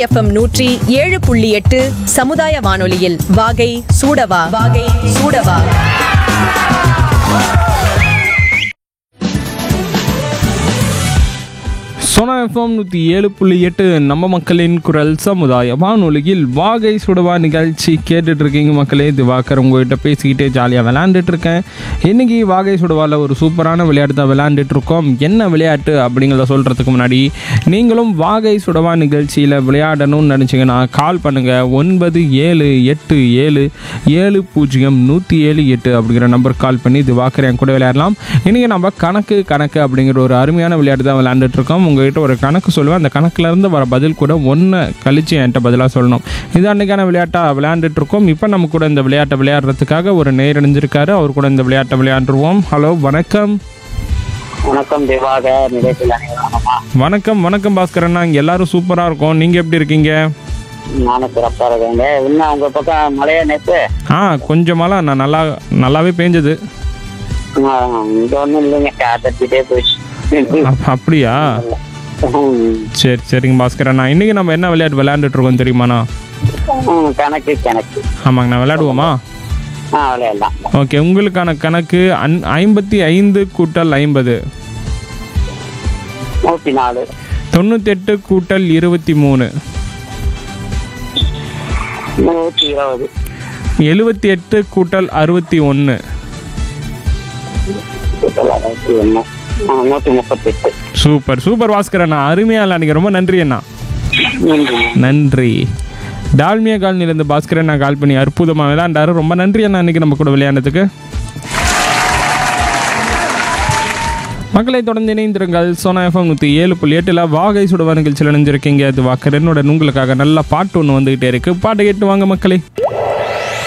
FM நூற்றி ஏழு புள்ளி எட்டு சமுதாய வானொலியில் வாகை சூடவா வாகை சூடவா சோனா எஃப்எம் நூற்றி ஏழு புள்ளி எட்டு நம்ம மக்களின் குரல் சமுதாய வானொலியில் வாகை சுடுவா நிகழ்ச்சி கேட்டுட்டு இருக்கீங்க மக்களே திவாகர் உங்ககிட்ட பேசிக்கிட்டே ஜாலியாக விளையாண்டுட்டு இருக்கேன் இன்னைக்கு வாகை சுடுவாவில் ஒரு சூப்பரான விளையாட்டு தான் விளையாண்டுட்டு இருக்கோம் என்ன விளையாட்டு அப்படிங்கிறத சொல்கிறதுக்கு முன்னாடி நீங்களும் வாகை சுடவா நிகழ்ச்சியில் விளையாடணும்னு நினச்சிங்கன்னா கால் பண்ணுங்கள் ஒன்பது ஏழு எட்டு ஏழு ஏழு பூஜ்ஜியம் நூற்றி ஏழு எட்டு அப்படிங்கிற நம்பர் கால் பண்ணி திவாகர் என் கூட விளையாடலாம் இன்றைக்கி நம்ம கணக்கு கணக்கு அப்படிங்கிற ஒரு அருமையான விளையாட்டு தான் விளையாண்டுட்டு இருக்கோம் உங்ககிட்ட ஒரு கணக்கு சொல்லுவேன் அந்த கணக்குல இருந்து வர பதில் கூட ஒன்று கழிச்சு என்கிட்ட பதிலாக சொல்லணும் இது அன்றைக்கான விளையாட்டாக விளையாண்டுட்டு இருக்கோம் இப்போ நம்ம கூட இந்த விளையாட்டை விளையாடுறதுக்காக ஒரு நேர் இணைஞ்சிருக்காரு அவர் கூட இந்த விளையாட்டை விளையாண்டுருவோம் ஹலோ வணக்கம் வணக்கம் திவாகர் நிலையத்தில் அனைவருமா வணக்கம் வணக்கம் பாஸ்கரண்ணா இங்கே எல்லாரும் சூப்பராக இருக்கோம் நீங்கள் எப்படி இருக்கீங்க நானும் சிறப்பா இருக்கேங்க இன்னும் உங்க பக்கம் மழையா நேற்று ஆ கொஞ்சமாலாம் நான் நல்லா நல்லாவே பேஞ்சது இங்க ஒண்ணும் இல்லைங்க காத்தடிச்சிட்டே போயிடுச்சு அப்ப- அப்படியா ம், சரி சரிங்க பாஸ்கரண்ணா இன்றைக்கி நம்ம என்ன விளையாட்டு விளையாண்டுட்டு இருக்கோம் தெரியுமாண்ணா ம், கணக்கு கணக்கு ஆமாங்கண்ணா விளையாடுவோமா ஆ விளையாடலாம் ஓகே உங்களுக்கான கணக்கு அன் ஐம்பத்தி ஐந்து கூட்டல் ஐம்பது நூத்தி நாலு தொண்ணூத்தெட்டு கூட்டல் இருபத்தி மூணு நூத்தி இருபது எழுபத்தி எட்டு கூட்டல் அறுபத்தி ஒன்று தொள்ளாயிரத்தி ஒண்ணு ஆ, நூத்தி முப்பத்தி எட்டு சூப்பர் சூப்பர் பாஸ்கர் அண்ணா அருமையாக விளையாடுங்க ரொம்ப நன்றி அண்ணா நன்றி நன்றி டால்மியா காலனிலேருந்து பாஸ்கர் அண்ணா கால் பண்ணி அற்புதமாக விளையாண்டாரு ரொம்ப நன்றி அண்ணா இன்னைக்கு நம்ம கூட விளையாண்டதுக்கு மக்களை தொடர்ந்து இணைந்திருங்கள் சோனா எஃப்எம் நூற்றி ஏழு புள்ளி எட்டில் வாகை சுடுவா நிகழ்ச்சியில் இணைஞ்சிருக்கீங்க அது வாக்கர் என்னோட உங்களுக்காக நல்ல பாட்டு ஒன்று வந்துகிட்டே இருக்கு பாட்டை கேட்டு வாங்க மக்களே